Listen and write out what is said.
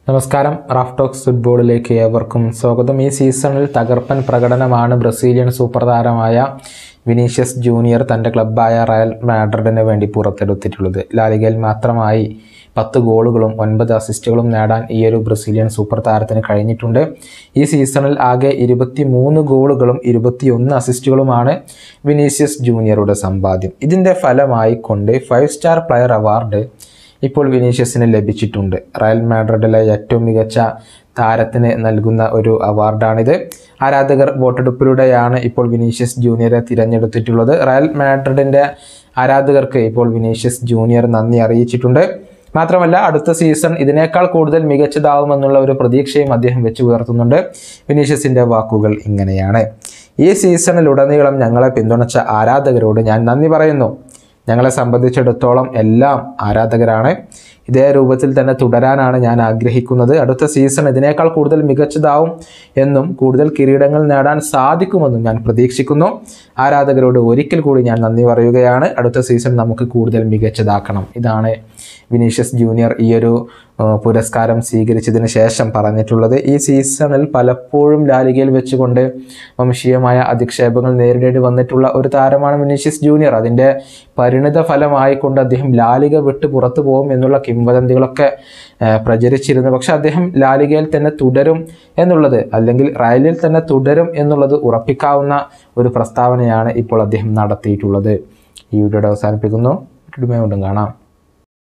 നമസ്കാരം Raf talks ഫുട്ബോളിലേക്ക് ഏവർക്കും സ്വാഗതം ഈ സീസണിൽ തകർപ്പൻ പ്രകടനമാണ് ബ്രസീലിയൻ സൂപ്പർ താരമായ വിനീഷ്യസ് ജൂനിയർ തൻ്റെ ക്ലബ്ബായ റയൽ മാഡ്രിഡിന് വേണ്ടി പുറത്തെടുത്തിട്ടുള്ളത് ലാലിഗയിൽ മാത്രമായി പത്ത് ഗോളുകളും ഒൻപത് അസിസ്റ്റുകളും നേടാൻ ഈ ഒരു ബ്രസീലിയൻ സൂപ്പർ താരത്തിന് കഴിഞ്ഞിട്ടുണ്ട് ഈ സീസണിൽ ആകെ ഇരുപത്തി മൂന്ന് ഗോളുകളും ഇരുപത്തിയൊന്ന് അസിസ്റ്റുകളുമാണ് വിനീഷ്യസ് ജൂനിയറുടെ സമ്പാദ്യം ഇതിൻ്റെ ഫലമായി കൊണ്ട് ഫൈവ് സ്റ്റാർ പ്ലെയർ അവാർഡ് ഇപ്പോൾ വിനീഷ്യസിന് ലഭിച്ചിട്ടുണ്ട് റയൽ മാഡ്രിഡിലെ ഏറ്റവും മികച്ച താരത്തിന് നൽകുന്ന ഒരു അവാർഡാണിത് ആരാധകർ വോട്ടെടുപ്പിലൂടെയാണ് ഇപ്പോൾ വിനീഷ്യസ് ജൂനിയറെ തിരഞ്ഞെടുത്തിട്ടുള്ളത് റയൽ മാഡ്രിഡിൻ്റെ ആരാധകർക്ക് ഇപ്പോൾ വിനീഷ്യസ് ജൂനിയർ നന്ദി അറിയിച്ചിട്ടുണ്ട് മാത്രമല്ല അടുത്ത സീസൺ ഇതിനേക്കാൾ കൂടുതൽ മികച്ചതാവുമെന്നുള്ള ഒരു പ്രതീക്ഷയും അദ്ദേഹം വെച്ച് ഉയർത്തുന്നുണ്ട് വിനീഷ്യസിൻ്റെ വാക്കുകൾ ഇങ്ങനെയാണ് ഈ സീസണിലുടനീളം ഞങ്ങളെ പിന്തുണച്ച ആരാധകരോട് ഞാൻ നന്ദി പറയുന്നു ഞങ്ങളെ സംബന്ധിച്ചിടത്തോളം എല്ലാം ആരാധകരാണ് ഇതേ രൂപത്തിൽ തന്നെ തുടരാനാണ് ഞാൻ ആഗ്രഹിക്കുന്നത് അടുത്ത സീസൺ ഇതിനേക്കാൾ കൂടുതൽ മികച്ചതാവും എന്നും കൂടുതൽ കിരീടങ്ങൾ നേടാൻ സാധിക്കുമെന്നും ഞാൻ പ്രതീക്ഷിക്കുന്നു ആരാധകരോട് ഒരിക്കൽ കൂടി ഞാൻ നന്ദി പറയുകയാണ് അടുത്ത സീസൺ നമുക്ക് കൂടുതൽ മികച്ചതാക്കണം ഇതാണ് വിനീഷ്യസ് ജൂനിയർ ഈ ഒരു ആ, പുരസ്കാരം സ്വീകരിച്ചതിന് ശേഷം പറഞ്ഞിട്ടുള്ളത് ഈ സീസണിൽ പലപ്പോഴും ലാലികയിൽ വെച്ചുകൊണ്ട് വംശീയമായ അധിക്ഷേപങ്ങൾ നേരിടേണ്ടി വന്നിട്ടുള്ള ഒരു താരമാണ് വിനീഷ്യസ് ജൂനിയർ അതിൻ്റെ പരിണിത ഫലമായിക്കൊണ്ട് അദ്ദേഹം ലാലിക വിട്ട് പുറത്തു പോകും എന്നുള്ള കിംവദന്തികളൊക്കെ ആ, പ്രചരിച്ചിരുന്നു പക്ഷെ അദ്ദേഹം ലാലികയിൽ തന്നെ തുടരും എന്നുള്ളത് അല്ലെങ്കിൽ റയലിൽ തന്നെ തുടരും എന്നുള്ളത് ഉറപ്പിക്കാവുന്ന ഒരു പ്രസ്താവനയാണ് ഇപ്പോൾ അദ്ദേഹം നടത്തിയിട്ടുള്ളത് ഈ വീഡിയോയുടെ അവസാനിപ്പിക്കുന്നു വീണ്ടും കാണാം